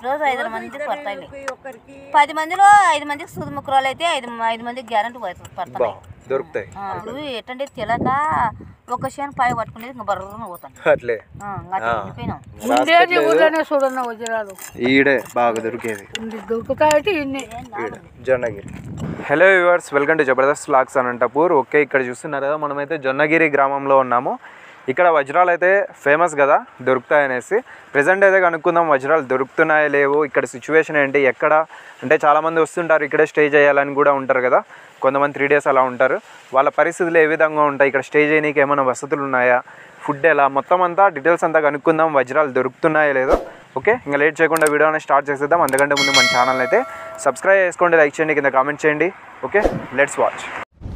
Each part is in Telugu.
రోజు ఐదు మంది పడతాయి పది మందిలో ఐదు మందికి సూది ముక్కరాలు అయితే ఐదు ఐదు మందికి గ్యారంటీ బా పడుతున్నాయి దొరుకుతాయి ఆ, ఇప్పుడు ఎట్టంటే తెలక ఒక చేను పై పట్టుకునేది ఇంకా బర్రను పోతాను అట్లే ఆ, ఇంకా అట్లా ఉండిపోయినాం ఉండేది ఊళ్ళోనే చూడన్న వజ్రాలు ఈడే బాగా దొరికేది ఇది దొరుకుతాయంటే ఇన్ని ఈడ Jonnagiri hello viewers welcome to Jabardasth లాక్స్ అనంతపూర్ ఓకే ఇక్కడ చూస్తున్నారు కదా మనమైతే జొన్నగిరి గ్రామంలో ఉన్నాము ఇక్కడ వజ్రాలు అయితే ఫేమస్ కదా దొరుకుతాయనేసి ప్రజెంట్ అయితే కనుక్కుందాం వజ్రాలు దొరుకుతున్నాయో లేవు ఇక్కడ సిచ్యువేషన్ ఏంటి ఎక్కడ అంటే చాలామంది వస్తుంటారు ఇక్కడే స్టే చేయాలని కూడా ఉంటారు కదా కొంతమంది త్రీ డేస్ అలా ఉంటారు వాళ్ళ పరిస్థితులు ఏ విధంగా ఉంటాయి ఇక్కడ స్టే చేయడానికి ఏమైనా వసతులు ఉన్నాయా ఫుడ్ ఎలా మొత్తం అంతా డీటెయిల్స్ అంతా కనుక్కుందాం వజ్రాలు దొరుకుతున్నాయో లేదో ఓకే ఇంకా లేట్ చేయకుండా వీడియోని స్టార్ట్ చేసేద్దాం అందుకంటే ముందు మన ఛానల్ అయితే సబ్స్క్రైబ్ చేసుకోండి లైక్ చేయండి కింద కామెంట్ చేయండి ఓకే లెట్స్ వాచ్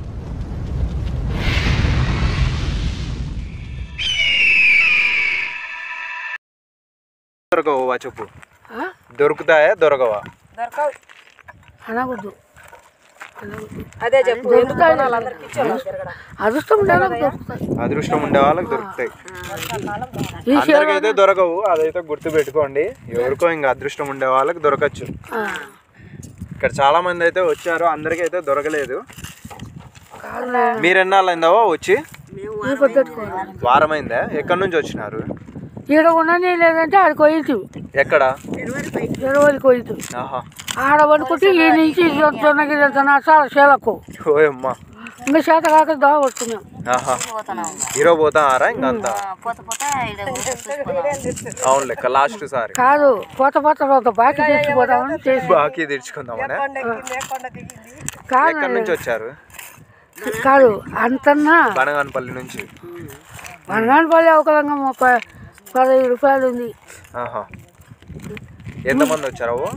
దొరకవా చెప్పు ఆ? దొరుకుతాయా దొరకవా అనకూడదు అదే చెప్పు అదృష్టం ఉండే వాళ్ళకి దొరుకుతాయి అదృష్టం ఉండే వాళ్ళకి దొరుకుతాయి ఈ అందరికైతే దొరకవు అదైతే గుర్తు పెట్టుకోండి ఎవరికో ఇంకా అదృష్టం ఉండే వాళ్ళకి దొరకచ్చు ఆ, ఇక్కడ చాలా మంది అయితే వచ్చారు అందరికీ అయితే దొరకలేదు కాదులే. మీరు ఎన్నాళ్ళైందావో వచ్చి ఈ పొద్దుట్టుకోవాలి వారమైందా ఎక్కడి నుంచి వచ్చినారు ఈడ ఉండని లేదంటే ఆడ కొయ్యదు ఎక్కడ ఎడవలి కొయ్యదు ఆహా ఆడ పడుకుంటే ఈ నుంచి జొన్నగిరి వెళ్తున్నా చాలా శీలకు ఓయమ్మా ఇంకా చేత కాక దా వస్తున్నాం ఆహా పోతున్నాం హీరో పోతారా ఇంకా అంతా ఆ, పోత పోత ఈడ ఊరు చూసుకున్నాం. అవును లెక్క లాస్ట్ సారి కాదు పోత పోత రోజు బాకీ తెచ్చిపోతామని చేసి బాకీ తీర్చుకుందామనే కాదు ఎక్కడి నుంచి వచ్చారు కాదు అంతన్నా బనగానపల్లి నుంచి వనగానపల్లి అవకలంగా ముప్పై పదహైదు రూపాయలు ఉంది ఆహా ఎంతమంది వచ్చారు అవ్వ?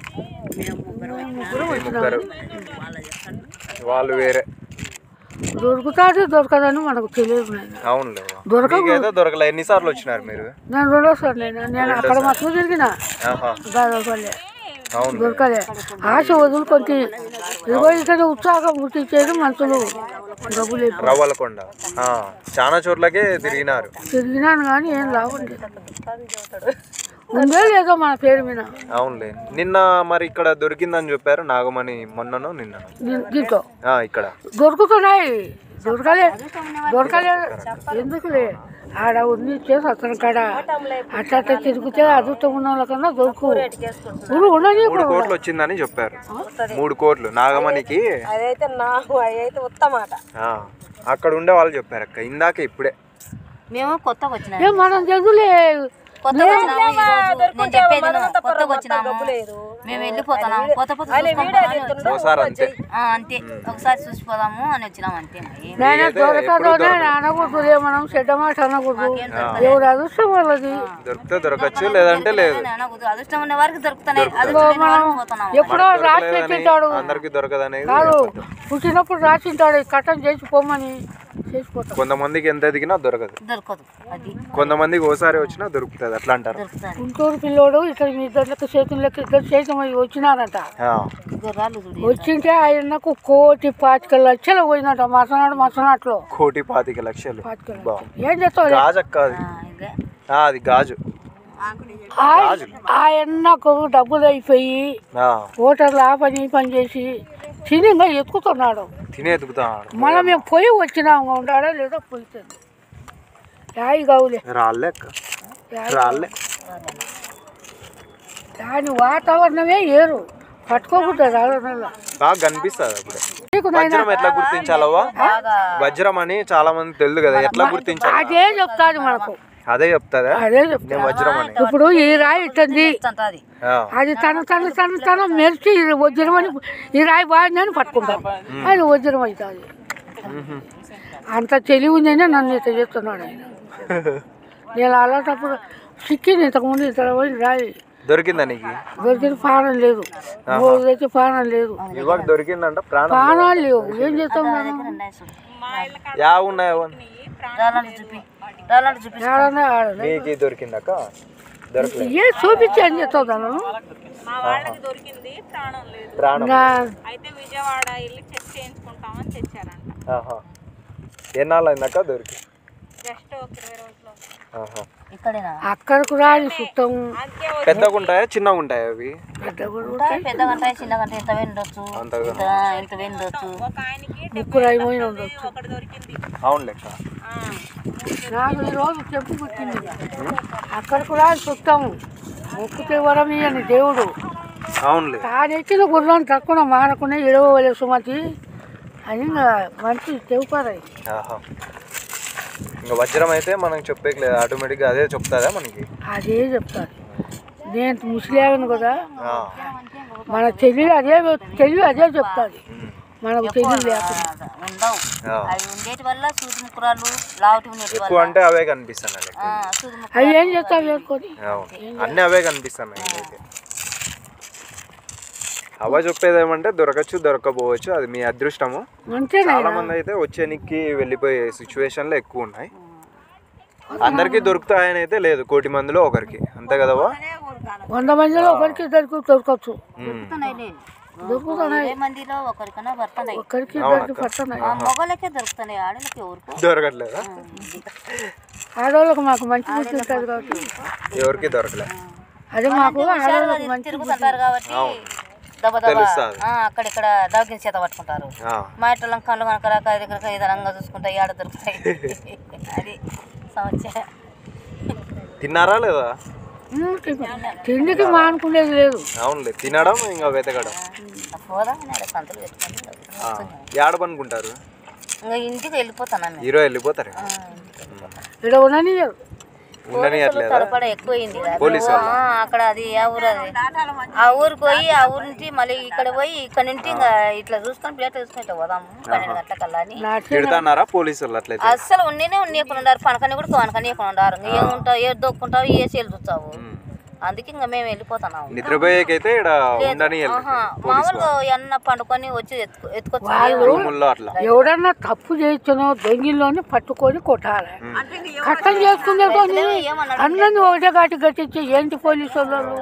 ఈ ముగ్గురు వాళ్ళు వేరే దొరుకుతాది దొరకదని మనకు తెలియదు నాయన. అవునులే దొరక మీకైతే దొరకలే ఎన్నిసార్లు వచ్చినారు మీరు నేను రెండోసారి నేను నేను అక్కడ మొత్తం తిరిగిన ఆహా దాదాపల్లె అవును దొరకలే ఆశ వదులుకొని ఇదిగో ఇక్కడ ఉత్సాహం పుట్టించేది మనుషులు డబ్బులు ఎక్కువ రవ్వలకొండ ఆ, చాలా చోట్లకే తిరిగినారు తిరిగినాను కానీ ఏం లాభం లేదు ఉందే లేదో మన పేరు మీద అవునులే నిన్న మరి ఇక్కడ దొరికిందని చెప్పారు నాగమణి మొన్నను నిన్నను దీ- దీంట్లో ఆ, ఇక్కడ దొరుకుతున్నాయి దొరకలే దొరకలే ఎందుకులే ఆడ ఉంది చేసి అతని కాడ అట్లా అట్లా తిరిగితే అదృష్టం ఉన్న వాళ్ళకన్నా దొరుకు ఊరు ఉండని మూడు కోట్లు వచ్చిందని చెప్పారు మూడు కోట్లు నాగమణికి అదైతే నాకు అదైతే ఉత్తమాట ఆ, అక్కడ ఉండే వాళ్ళు చెప్పారు అక్క ఇందాక ఇప్పుడే మేము కొత్తగా వచ్చినాము ఏం మనం చదువులే కొత్తగా వచ్చినాము ఈ రోజు. నేను చెప్పేది విను. కొత్తగా వచ్చినాము మేము వెళ్ళిపోతున్నాము కొత్త కొత్త చూసుకొని ఓసారి అంతే ఆ, అంతే ఒకసారి చూసిపోదాము అని వచ్చినాము అంతే మరి నేను దొరకదోనే అనకూడదు మనం చెడ్డ మాట అనకూడదు ఎవరు అదృష్టం వాళ్ళది దొరికితే దొరకచ్చు లేదంటే లేదు అనకూడదు అదృష్టం ఉన్న వారికి దొరుకుతున్నాయి అదృష్టం లేని వారికి పోతున్నాము ఎప్పుడో రాసి పెట్టింటాడు అందరికి దొరకదనేది కాదు పుట్టినప్పుడు రాసింటాడు ఈ కట్టం చేసి పోమని చేసిపోతాం కొంతమందికి ఎంత ఎదిగినా దొరకదు దొరకదు అది కొంతమందికి ఓసారి వచ్చినా దొరుకుతుంది అట్లా అంటారు దొరుకుతుంది గుంటూరు పిల్లోడు ఇక్కడ మీ ఇద్దరు చేతులకి ఇద్దరు చేతులు వచ్చినారంట ఆ, గుర్రాలు చూడు వచ్చింటే ఆయనకు కోటి పాతిక లక్షలు పోయిందంట మసనాడు మసనాట్లో కోటి పాతిక లక్షలు పాతిక బా లక్షలు. ఏం చేస్తావు గాజక్క అది ఆ, ఇదే. ఆ, అది గాజు ఆయనకు డబ్బులు అయిపోయి ఆ, ఓటర్లు ఆ పని ఈ పని చేసి తినిగా ఎత్తుకుతున్నాడు తినే ఎదుగుతాడు మళ్ళీ మేము పోయి వచ్చినాము ఉంటాడా లేదా పోతుంది యాయి కావులే రాళ్ళే అక్క రాళ్ళే దాని వాతావరణమే ఏరు పట్టుకోకుండా రాళ్ళ బాగా కనిపిస్తుంది అప్పుడే నీకు నాయనా వజ్రం ఎట్లా గుర్తించాలవ్వా వజ్రం అని చాలా మంది తెలియదు కదా ఎట్లా గుర్తించాలి అదే చెప్తాది మనకు అదే చెప్తాదా అదే చెప్తా నేను వజ్రం అని ఇప్పుడు ఈ రాయి ఇట్టుంది అంటది ఆ, అది తన తన తన తన మెరిచి ఇది వజ్రం అని ఈ రాయి బాగుందని పట్టుకుంటాం అది వజ్రం అవుతుంది మ్హూ. అంత తెలివి ఉందనే నన్ను ఇట్లా చేస్తున్నాడు ఆయన నేను అలాంటప్పుడు సిక్కింది ఇంతకుముందు ఇతర పోయి రాయి దొరికిందా నీకు దొరికిన పానం లేదు రోజైతే పానం లేదు ఇవాళ దొరికిందంట ప్రాణం పానాలు లేవు ఏం చేస్తాం మనం ఉన్నాయి చూడు యా ఉన్నాయో రాళ్ళని చూపి రాళ్ళని చూపి ఏడన్నా ఆడలే మీకు దొరికిందక్క దొరకలేదు ఏ చూపించి ఏం చేస్తాం దాన్ని మా వాళ్ళకి దొరికింది ప్రాణం లేదు ప్రాణం ఇంకా అయితే విజయవాడ వెళ్ళి చెక్ చేయించుకుంటామని తెచ్చారంట ఆహా ఎన్నాళ్ళు అయిందక్క దొరికి జస్ట్ ఒక ఇరవై రోజులు ఆహా. ఇక్కడేనా అక్కడికి రాని సుత్తం పెద్దగా ఉంటాయా చిన్నగా ఉంటాయా అవి పెద్ద కూడా ఉంటాయి పెద్దగా ఉంటాయి చిన్నగా ఉంటాయి ఇంత వెండొచ్చు అంతగా ఇంత ఇంత వెండొచ్చు ఒక ఆయనకి ముగ్గురు అయిపోయి ఉండొచ్చు ఒకటి దొరికింది అవును లెక్క ఆ, నాకు ఈ రోజు చెప్పు పుట్టింది అక్కడికి రాని సుత్తం మొక్కుతే వరం ఇయ్యని దేవుడు అవునులే తానెక్కిన గుర్రం తక్కువ మానకుండా ఇడవలే సుమతి అని ఇంకా మంచి చెబుతారు ఆహా ఇంకా వజ్రం అయితే మనం చెప్పేకి లేదు ఆటోమేటిక్గా అదే చెప్తాదా మనకి అదే చెప్తారు నేను ముసలేను కదా ఆ. మన తెలివి అదే తెలివి అదే చెప్తాది ఉమ్. మనకు తెలివి లేకుండా ఉండవు ఆ. అవి ఉండేటి వల్ల సూది ముక్కురాలు లావుటి ఉండేటి ఎక్కువ వల్ల అంటే అవే కనిపిస్తున్నాయి లెక్క. ఆ, సూది ముక్కు అవి ఏం చేస్తావు వేసుకొని అవును అన్నీ అవే కనిపిస్తున్నాయి ఇదైతే అవ చెప్పేది ఏమంటే దొరకచ్చు దొరకపోవచ్చు అది మీ అదృష్టము అంతేనా చాలా మంది అయితే వచ్చేనికి వెళ్ళిపోయే సిచ్యువేషన్లు ఎక్కువ ఉన్నాయి అందరికీ దొరుకుతాయని అయితే లేదు కోటి మందిలో ఒకరికి అంతే కదవా వంద మందిలో ఒకరికి ఇద్దరికి దొరకచ్చు దొరుకుతున్నాయిలే. దొరుకుతున్నాయి ఇరవై మందిలో ఒకరికన్నా పడుతున్నాయి ఒకరికి ఇద్దరికి పడుతున్నాయి ఆ మొగలకే దొరుకుతున్నాయి ఆడలకి ఎవరికి దొరకట్లేదా ఆడవాళ్ళకి మాకు మంచి బుద్ధి ఉంటుంది కాబట్టి ఎవరికి దొరకలే అదే మాకు ఆడవాళ్ళకి మంచి తిరుగుతుంటారు కాబట్టి దెబ్బ దెబ్బ తెలుస్తాది. ఆ, అక్కడిక్కడ దవకిన చేత పట్టుకుంటారు ఆ, మా ఇంట్లో కళ్ళు కనుక రాక దగ్గర ఏదనంగా చూసుకుంటాయి ఆడ దొరుకుతాయి అది సమస్య తిన్నారా లేదా ఉమ్, తిండికి మానుకునేది లేదు అవునులే తినడం ఇంకా వెతకడం పోదాం నేను సంతలు పెట్టుకొని ఆ, ఏడ పనుకుంటారు ఇంకా ఇంటికి వెళ్ళిపోతాను మేము హీరో వెళ్ళిపోతారు ఆ, ఇంటికి వెళ్ళిపోతాం. ఇక్కడ ఉండనియరు ఉండనియట్లేదా తడపడ ఎక్కువైంది కదా. పోలీసు మేము, ఆ, అక్కడ అది ఆ ఊరు అది ఆ ఊరికి పోయి ఆ ఊరి నుంచి మళ్ళీ ఇక్కడ పోయి ఇక్కడ నుంచి ఇంకా ఇట్లా చూసుకొని ప్లేట్ చూసుకుంటే పోదాము పన్నెండు గంటలకల్లా అని నా తిడతాన్నారా పోలీసులు అట్లయితే అస్సలు ఉన్నీనే ఉన్నీయకుండా ఉండారు పనకని కూడా కొనకనీయకుండా ఉండారు ఇంకా ఏముంటావు ఏ దొక్కుంటావు ఏ చేలు చూస్తావు ఉమ్. అందుకే ఇంకా మేము వెళ్ళిపోతున్నాము నిద్రపోయేకైతే ఇక్కడ ఉండని ఆహా, మామూలుగా ఎన్న పండుకొని వచ్చి ఎత్తుకు ఎత్తుకొచ్చి రూముల్లో అట్లా ఎవడన్నా తప్పు చేయించనో దొంగిల్లోని పట్టుకొని కొట్టాలి కట్టం చేసుకునేటోని అందరినీ ఒకటే గాటి కట్టించి ఏంటి పోలీసు వాళ్ళు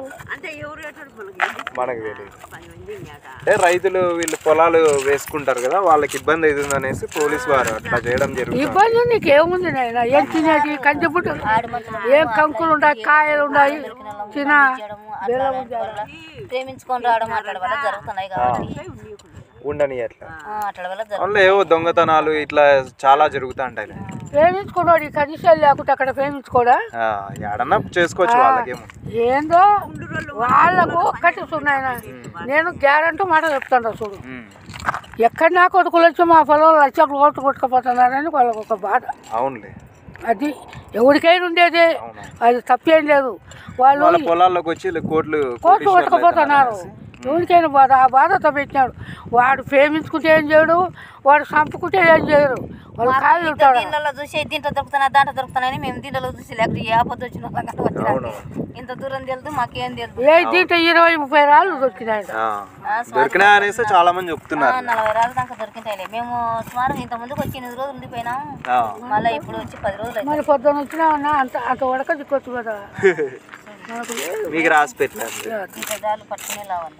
మనకు తెలియదు అంటే రైతులు వీళ్ళు పొలాలు వేసుకుంటారు కదా వాళ్ళకి ఇబ్బంది అవుతుంది అనేసి పోలీసు వారు అట్లా చేయడం జరుగుతుంది ఇబ్బంది నీకేముంది నాయన ఏం తినేది కందిపుట్టు ఏం కంకులు ఉన్నాయి కాయలు ఉన్నాయి తిన బెల్లం ఉంది ఆడ. ప్రేమించుకొని రావడం అట్లా వల్ల జరుగుతున్నాయి కాబట్టి ఉండని అట్లా ఆ, అట్లా వల్ల జరుగుతుంది అందులో ఏవో దొంగతనాలు ఇట్లా చాలా జరుగుతూ ఉంటాయి ప్రేమించుకున్నాడు ఈ కనీసం లేకుంటే అక్కడ ప్రేమించుకోడా ఆ, ఏడన్నా చేసుకోవచ్చు వాళ్ళకేమో ఏందో వాళ్ళకు ఒక్కటి సున్నాయన నేను గ్యారంటీ మాట చెప్తాను చూడు ఉమ్. ఎక్కడ నా కొడుకులు వచ్చి మా పొలం లక్షలు ఓట్లు కొట్టుకుపోతున్నారని వాళ్ళకు ఒక బాధ అవునులే అది ఎవరికైనా ఉండేది అవును అది తప్పేం లేదు వాళ్ళు వాళ్ళ పొలాల్లోకి వచ్చి వీళ్ళు కోట్లు కోట్లు కొట్టుకుపోతున్నారు ఎవరికైనా బాధ ఆ బాధతో పెట్టినాడు వాడు ప్రేమించుకుంటే ఏం చేయడు వాడు చంపుకుంటే ఏం చేయరు వాళ్ళు కాయలు ఉంటాడు దీంట్లో చూసి దీంట్లో దొరుకుతున్నా దాంట్లో దొరుకుతున్నాయని మేము దీంట్లో చూసి లేకపోతే ఏ ఆపద వచ్చిన వాళ్ళం కానీ వచ్చినాక ఇంత దూరం తెలుదు మాకేం తెలుదు ఏ దీంట్లో ఇరవై ముప్పై రాళ్ళు దొరికినాయి ఆ, దొరికినా అనేసి చాలా మంది చెప్తున్నారు నలభై రోజుల దాకా దొరికింటాయిలే మేము సుమారు ఇంత ముందుకు వచ్చి ఎనిమిది రోజులు ఉండిపోయినాం ఆ, మళ్ళీ ఇప్పుడు వచ్చి పది రోజులు అయింది మరి పొద్దున వచ్చినా ఉన్నా అంత అంత వడక దిక్కొచ్చు కదా మనకు లేదు. మీకు రాసి పెట్టలేదు ఈ పెదాలు పట్టుకునే లావాలి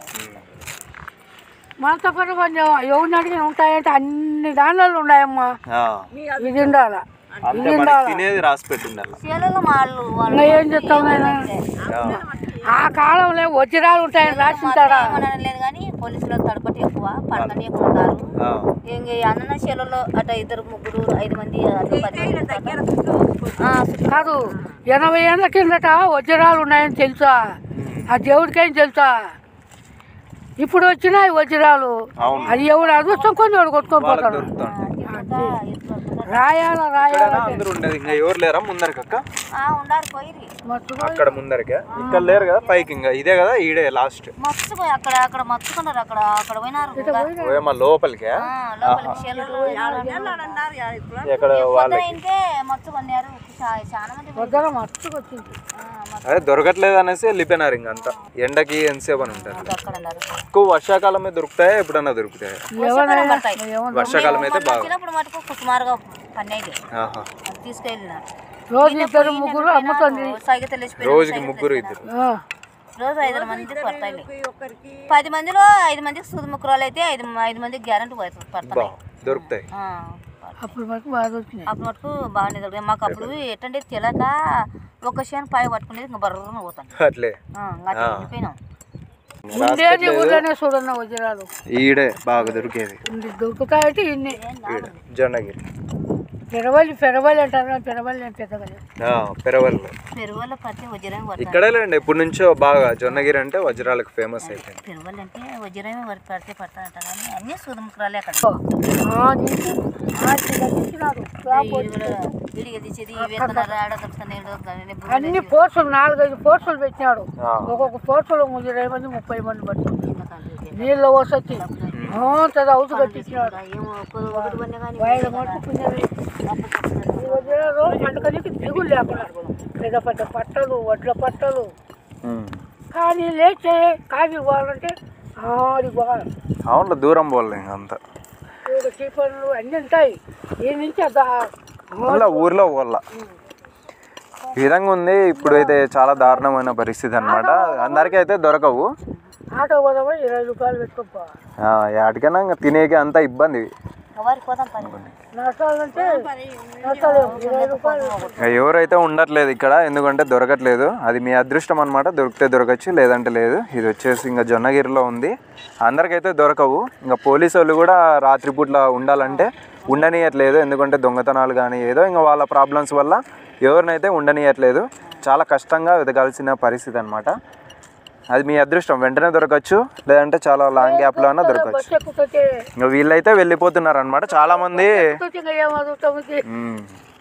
మనతో పాటు కొంచెం ఎవరిని అడిగిన ఉంటాయంటే అన్ని దానిలో ఉన్నాయమ్మా ఇది ఉండాల అంతే మనకి తినేది రాసి పెట్టిండాల చీలలో వాళ్ళు వాళ్ళు ఇంకా ఏం చెప్తావు నాయనా ఆ కాలంలో వజ్రాలు ఉంటాయని రాసింటారా ఏమనడం లేదు కానీ పోలీసులు తడపటి ఎక్కువ పడకని ఎక్కువ ఉన్నారు ఇంక అన్న చీలలో అట ఇద్దరు ముగ్గురు ఐదు మంది అట్లా పది మంది ఆ, కాదు ఎనభై ఏళ్ళ కిందట వజ్రాలు ఉన్నాయని తెలుసా ఆ దేవుడికేం తెలుసా ఇప్పుడు వచ్చినాయి వజ్రాలు అవును అది ఎవడు అదృష్టం కొన్ని ఎవడు కొట్టుకొని పోతాడు దొరుకుతుంటాయి రాయాల రాయాల ఇక్కడైనా అందరూ ఉండేది ఇంకా ఎవరు లేరా ముందరికి అక్క ఆ, ఉండారు పోయిరి మస్తు అక్కడ ముందరకే ఇక్కడ లేరు కదా పైకి ఇంకా ఇదే కదా ఈడే లాస్ట్ మర్చిపోయి అక్కడ అక్కడ మర్చుకున్నారు అక్కడ అక్కడ పోయినారు ఇంకా. ఓయమ్మ లోపలికే ఆ, లోపలికి చీలలో ఎక్కడ వాళ్ళ అయితే మర్చుకున్నారు చా- చాలా మంది వజ్ర మస్తుకు వచ్చింది ఆ, మర్చు- అదే దొరకట్లేదు అనేసి వెళ్ళిపోయినారు ఇంక అంతా ఎండకి ఎంతసేపు అని ఉంటారు అక్కడ ఉన్నారు ఎక్కువ వర్షాకాలమే దొరుకుతాయా ఎప్పుడన్నా దొరుకుతాయి ఎవరైనా పడతాయి. ఏమన్నా వర్షాకాలం అయితే బాగా వచ్చినప్పుడు మటుకు సుమారుగా పన్నెండు ఆహా. అది తీసుకెళ్ళినారు రోజు ఇద్దరు ముగ్గురు అమ్ముతుంది సైగ తెలిసిపోయి రోజుకి ముగ్గురు ఇద్దరు ఆ, రోజు ఐదు మంది పడతాయి పది మందిలో ఐదు మందికి సూది ముక్కురాలు అయితే ఐదు ఐదు మందికి గ్యారంటీ బా పడుతున్నాయి దొరుకుతాయి ఆ, అప్పుడు వరకు బాగా దొరికినాయి అప్పుడు మటుకు బాగానే దొరికాయి మాకు అప్పుడు ఎట్టంటే తెలక ఒక షేన్ పై పట్టుకునేది ఇంకా బర్రన పోతాను అట్లే అట్లా వెళ్ళిపోయినాం ఉండేది ఊళ్ళోనే చూడన్న వజ్రాలు ఈడే బాగా దొరికేది ఇది దొరుకుతాయంటే ఇన్ని ఈడ జొన్నగిరి పెరవల్లి పెరవల్లి అంటారు పెరవల్లి అని పెద్దగా ఆ, పెరవల్లో పెరువల్ల పడితే వజ్రమే పడతాను ఇక్కడే లేండి ఎప్పటి నుంచో బాగా జొన్నగిరి అంటే వజ్రాలకు ఫేమస్ అయిపోయింది పెరువల్ అంటే వజ్రమే వరి పడితే పడతానంట కానీ అన్నీ సూదముఖరాలే అక్కడ విడిగా తీసేది వేస్తున్నారు ఆడ దొరుకుతాను ఏం దొరుకుతాను అన్ని పోర్సులు నాలుగైదు పోర్సులు పెట్టినాడు ఆ. ఒక్కొక్క పోర్సులో ఇరవై మంది ముప్పై మంది పడుతుంది నీళ్ళ వసతి అంత అవుతు కట్టించినాడు ఏమో ఒక- ఒకటి పడినా కానీ వైడ మట్టుకున్నది ఈ వజ్రాలు పండుగనికి దిగులు లేకుండా పెద్ద పెద్ద పట్టలు వడ్ల పట్టలు ఉమ్. కానీ లేచే కాగి పోవాలంటే ఆడి పోవాలి అవును దూరం పోలే ఇంక అంతా చూడు టిఫన్లు అన్నీ ఉంటాయి ఈ నుంచి అద మళ్ళీ ఊర్లో పోల ఈ విధంగా ఉంది ఇప్పుడు అయితే చాలా దారుణమైన పరిస్థితి అనమాట అందరికీ అయితే దొరకవు ఆటో పోదామా ఇరవై రూపాయలు పెట్టుకోపోవాలి ఆ, యాటికైనా ఇంకా తినేకి అంత ఇబ్బంది వారికి పోదాం పని నష్టాలంటే నష్టాలేము ఇరవై రూపాయలు ఇంకా ఎవరైతే ఉండట్లేదు ఇక్కడ ఎందుకంటే దొరకట్లేదు అది మీ అదృష్టం అనమాట దొరికితే దొరకచ్చు లేదంటే లేదు ఇది వచ్చేసి ఇంకా జొన్నగిరిలో ఉంది అందరికైతే దొరకవు ఇంకా పోలీసు వాళ్ళు కూడా రాత్రిపూట్ల ఉండాలంటే ఉండనియట్లేదు ఎందుకంటే దొంగతనాలు కానీ ఏదో ఇంకా వాళ్ళ ప్రాబ్లమ్స్ వల్ల ఎవరినైతే ఉండనియట్లేదు చాలా కష్టంగా వెతకాల్సిన పరిస్థితి అనమాట అది మీ అదృష్టం వెంటనే దొరకచ్చు లేదంటే చాలా లాంగ్ గ్యాప్లో అయినా దొరకచ్చు బస్సు ఎక్కుతుంటే ఇంకా వీళ్ళైతే వెళ్ళిపోతున్నారు అనమాట చాలామంది ఎక్కుతుంటే ఇంకా ఏమవుతుంది మ్మ్.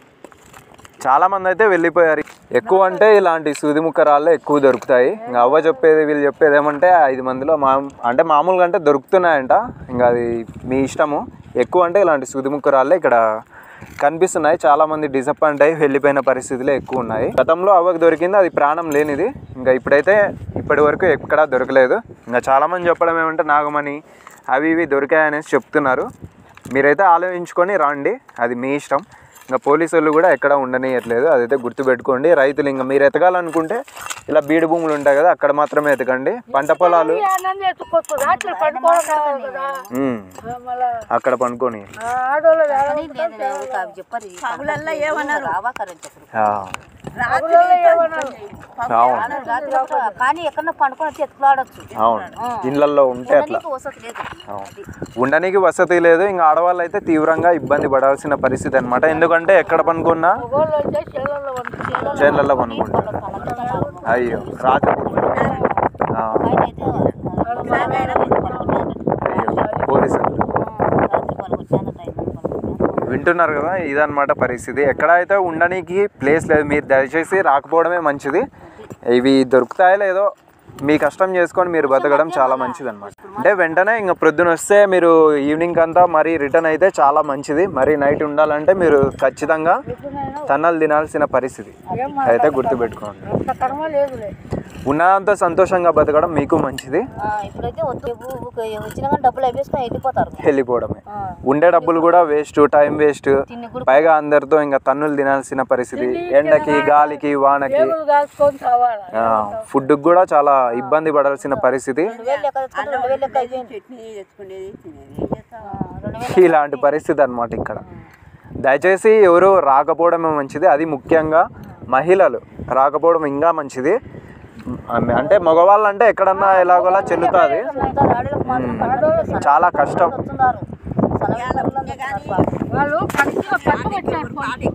చాలా మంది అయితే వెళ్ళిపోయారు ఎక్కువ అంటే ఇలాంటి సూది ముక్క రాళ్ళే ఎక్కువ దొరుకుతాయి ఇంకా అవ్వ చెప్పేది వీళ్ళు చెప్పేది ఏమంటే ఐదు మందిలో మా అంటే మామూలుగా అంటే దొరుకుతున్నాయంట ఇంకా అది మీ ఇష్టము ఎక్కువ అంటే ఇలాంటి సూది ముక్క రాళ్ళే ఇక్కడ కనిపిస్తున్నాయి చాలా మంది డిసప్పాయింట్ అయ్యి వెళ్ళిపోయిన పరిస్థితులే ఎక్కువ ఉన్నాయి గతంలో అవ్వకు దొరికింది అది ప్రాణం లేనిది ఇంకా ఇప్పుడైతే ఇప్పటి వరకు ఎక్కడా దొరకలేదు ఇంకా చాలా మంది చెప్పడం ఏమంటే నాగమణి అవి ఇవి దొరికాయనేసి చెప్తున్నారు మీరైతే ఆలోచించుకొని రండి అది మీ ఇష్టం ఇంకా పోలీసు వాళ్ళు కూడా ఎక్కడ ఉండనియట్లేదు అదైతే గుర్తుపెట్టుకోండి రైతులు ఇంకా మీరు ఎతకాలనుకుంటే ఇలా బీడు భూములు ఉంటాయి కదా అక్కడ మాత్రమే ఎతకండి పంట పొలాలు అన్నీ ఎత్తుకోవచ్చు రాత్రి పండుకోవడం కావాలి కదా ఉమ్, ఆ, మళ్ళా అక్కడ పనుకొని ఆ ఆడోళ్ళు వేరే లేదు లేదు కాదు చెప్పరు పగులల్లో ఏమన్నారు రావాకరని చెప్పరు ఆ, ఆడోళ్ళు ఏమన్నారు అవును రాత్రి పూట కానీ ఎక్కడన్నా పండుకొని వచ్చి ఎత్తుకులాడొచ్చు అవును ఇళ్ళల్లో ఉంటే అట్లా నీకు వసతి లేదు అవును. ఉండడానికి వసతి లేదు ఇంకా ఆడవాళ్ళు అయితే తీవ్రంగా ఇబ్బంది పడాల్సిన పరిస్థితి అనమాట ఎందుకంటే ఎక్కడ పనుకున్నా మగోళ్ళు అయితే చేలల్లో పండుకుంటారు చేనులలో పనుకుంటారు అయ్యో రాత్రి పూట. ఆ, ఆయన అయితే ఇలాగైనా పడుకుంటాడు. అయ్యో పోలీసులు రాత్రి పడుకుంటాను టైం పడుకుంటాను వింటున్నారు కదా ఇదన్నమాట పరిస్థితి ఎక్కడైతే ఉండడానికి ప్లేస్ లేదు మీరు దయచేసి రాకపోవడమే మంచిది ఇవి దొరుకుతాయో లేదో మీ కష్టం చేసుకొని మీరు బతకడం చాలా మంచిది అనమాట అంటే వెంటనే ఇంకా ప్రొద్దున వస్తే మీరు ఈవినింగ్ అంతా మరీ రిటర్న్ అయితే చాలా మంచిది మరి నైట్ ఉండాలంటే మీరు ఖచ్చితంగా తన్నలు తినాల్సిన పరిస్థితి అయితే గుర్తుపెట్టుకోండి అంత కర్మ లేదులే ఉన్నంత సంతోషంగా బతకడం మీకు మంచిది ఆ, ఇప్పుడైతే వద్దు వచ్చినా కానీ డబ్బులు అయిపోసుకొని వెళ్ళిపోతారు వెళ్ళిపోవడమే ఆ, ఉండే డబ్బులు కూడా వేస్ట్ టైం వేస్ట్ తిండి కూడా పైగా అందరితో ఇంకా తన్నులు తినాల్సిన పరిస్థితి ఎండకి గాలికి వానకి టేబుల్ కాల్చుకొని చావాలి ఫుడ్ కూడా చాలా ఇబ్బంది పడాల్సిన పరిస్థితి రెండు వేలు లెక్క తెచ్చుకుంటే రెండు వేలు లెక్క అయిపోయింది ఆ, రెండు వేలు ఇలాంటి పరిస్థితి అన్నమాట ఇక్కడ దయచేసి ఎవరు రాకపోవడమే మంచిది అది ముఖ్యంగా మహిళలు రాకపోవడం ఇంకా మంచిది అమ్- అంటే మగవాళ్ళు అంటే ఎక్కడన్నా ఎలాగోలా చెల్లుతుంది ఉంటారు. ఆడవాళ్ళకి మాత్రం పనులు చాలా కష్టం వస్తున్నారు సన్నపిల్లలు ఉన్నారు పాపం. వాళ్ళు పంట పంట పెట్టినారు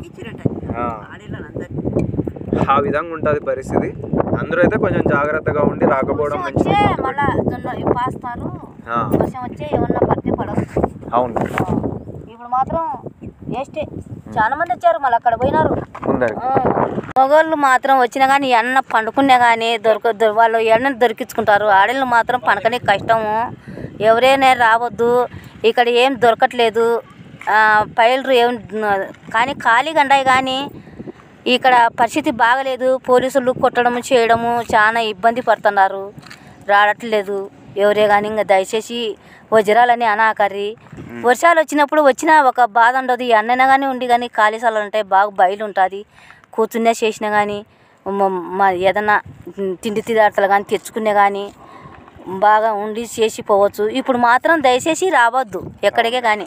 ఆ విధంగా ఉంటుంది పరిస్థితి అందరూ అయితే కొంచెం జాగ్రత్తగా ఉండి రాకపోవడం వర్షం మంచిది వచ్చే మళ్ళా జొన్న ఇవి పాస్తారు ఆ, వర్షం వచ్చే ఏమన్నా పడితే పడవు అవును ఆ, ఇప్పుడు మాత్రం వేస్టే చాలా మంది వచ్చారు మళ్ళీ అక్కడ పోయినారు ఉందండి మగవాళ్ళు మాత్రం వచ్చినా కానీ ఎన్న పండుకున్నా కానీ దొరక దొ- వాళ్ళు ఎన్న దొరికించుకుంటారు ఆడళ్ళు మాత్రం పండుకనే కష్టము ఎవరైనా రావద్దు ఇక్కడ ఏం దొరకట్లేదు ఆ, పైలరు ఏం కానీ ఖాళీగా ఉన్నాయి కానీ ఇక్కడ పరిస్థితి బాగలేదు పోలీసులు కొట్టడము చేయడము చాలా ఇబ్బంది పడుతున్నారు రావట్లేదు ఎవరే కానీ ఇంకా దయచేసి వజ్రాలని అనాకరి వర్షాలు వచ్చినప్పుడు వచ్చినా ఒక బాధ ఉండదు ఈ అన్నైనా కానీ ఉండి కానీ ఖాళీ స్థలాలు ఉంటాయి బాగా బయలు ఉంటుంది కూర్చునే చేసినా కానీ మా ఏదన్నా తిండి తిదార్తలు కానీ తెచ్చుకునే కానీ బాగా ఉండి చేసి పోవచ్చు ఇప్పుడు మాత్రం దయచేసి రావద్దు ఎక్కడికే కానీ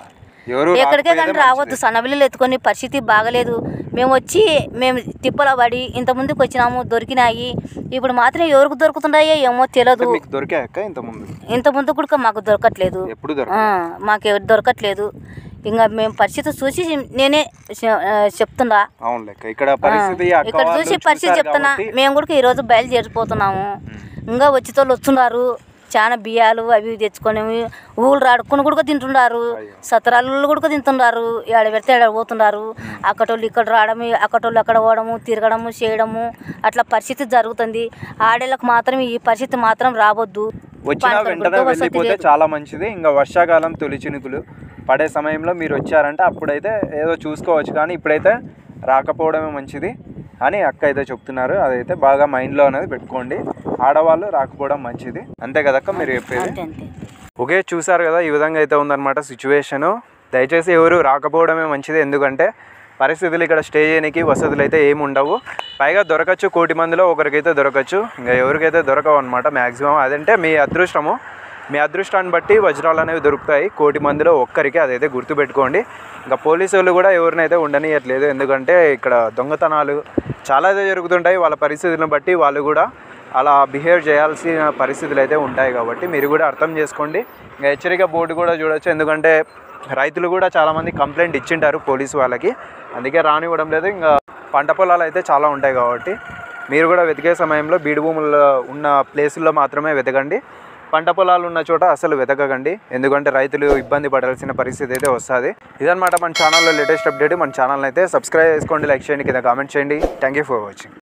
ఎవరు ఎక్కడికే కానీ రాకపోయేదే రావద్దు సన్నబిల్లలు ఎత్తుకొని పరిస్థితి బాగలేదు మేము వచ్చి మేము తిప్పల పడి ఇంత ముందుకు వచ్చినాము దొరికినాయి ఇప్పుడు మాత్రం ఎవరికి దొరుకుతున్నాయో ఏమో తెలియదు మీకు దొరికాయక్క ఇంత ముందు ఇంత ముందు కూడా మాకు దొరకట్లేదు ఎప్పుడు ఆ, దొరక మాకు ఎవరు దొరకట్లేదు ఇంకా మేము పరిస్థితి చూసి నేనే చె- ఆ, చెప్తున్నా అవును లెక్క ఇక్కడ పరిస్థితి అక్క ఇక్కడ వాళ్ళు చూసి పరిస్థితి చూశారు చెప్తున్నా కాబట్టి మేము కూడా ఈరోజు బయలుదేరిపోతున్నాము ఇంకా వచ్చేటోళ్ళు వస్తున్నారు చాలా బియ్యాలు అవి ఇవి తెచ్చుకొని ఊళ్ళు రాడుకొని కూడా తింటున్నారు సతరాలు కూడా తింటున్నారు ఏడ పెడితే ఏడ పోతున్నారు అక్కటోళ్ళు ఇక్కడ రావడం అక్కటోళ్ళు అక్కడ పోవడము తిరగడము చేయడము అట్లా పరిస్థితి జరుగుతుంది ఆడేళ్ళకి మాత్రం ఈ పరిస్థితి మాత్రం రావద్దు వచ్చిన పంటలు వెంటనే కూడా వసతి వెళ్ళిపోతే లేదు. చాలా మంచిది ఇంకా వర్షాకాలం తొలి చినుకులు పడే సమయంలో మీరు వచ్చారంటే అప్పుడైతే ఏదో చూసుకోవచ్చు కానీ ఇప్పుడైతే రాకపోవడమే మంచిది అని అక్క అయితే చెప్తున్నారు అదైతే బాగా మైండ్లో అనేది పెట్టుకోండి ఆడవాళ్ళు రాకపోవడం మంచిది అంతే కదక్క మీరు చెప్పేది అంతే అంతే ఓకే చూసారు కదా ఈ విధంగా అయితే ఉందన్నమాట సిచ్యువేషను దయచేసి ఎవరు రాకపోవడమే మంచిది ఎందుకంటే పరిస్థితులు ఇక్కడ స్టే చేయడానికి వసతులు అయితే ఏమి ఉండవు పైగా దొరకచ్చు కోటి మందిలో ఒకరికైతే దొరకచ్చు ఇంకా ఎవరికైతే దొరకవు అనమాట మ్యాక్సిమం అదంటే మీ అదృష్టము మీ అదృష్టాన్ని బట్టి వజ్రాలు అనేవి దొరుకుతాయి కోటి మందిలో ఒక్కరికి అదైతే గుర్తుపెట్టుకోండి ఇంకా పోలీసు వాళ్ళు కూడా ఎవరినైతే ఉండనియట్లేదు ఎందుకంటే ఇక్కడ దొంగతనాలు చాలా అయితే జరుగుతుంటాయి వాళ్ళ పరిస్థితులను బట్టి వాళ్ళు కూడా అలా బిహేవ్ చేయాల్సిన పరిస్థితులు అయితే ఉంటాయి కాబట్టి మీరు కూడా అర్థం చేసుకోండి ఇంకా హెచ్చరిక బోర్డు కూడా చూడొచ్చు ఎందుకంటే రైతులు కూడా చాలామంది కంప్లైంట్ ఇచ్చింటారు పోలీసు వాళ్ళకి అందుకే రానివ్వడం లేదు ఇంకా పంట పొలాలు అయితే చాలా ఉంటాయి కాబట్టి మీరు కూడా వెతికే సమయంలో బీడు భూముల్లో ఉన్న ప్లేసుల్లో మాత్రమే వెతకండి పంట పొలాలు ఉన్న చోట అసలు వెతకకండి ఎందుకంటే రైతులు ఇబ్బంది పడాల్సిన పరిస్థితి అయితే వస్తుంది ఇదన్నమాట మన ఛానల్లో లేటెస్ట్ అప్డేట్ మన ఛానల్ అయితే సబ్స్క్రైబ్ చేసుకోండి లైక్ చేయండి కింద కామెంట్ చేయండి థ్యాంక్ యూ ఫర్ వాచింగ్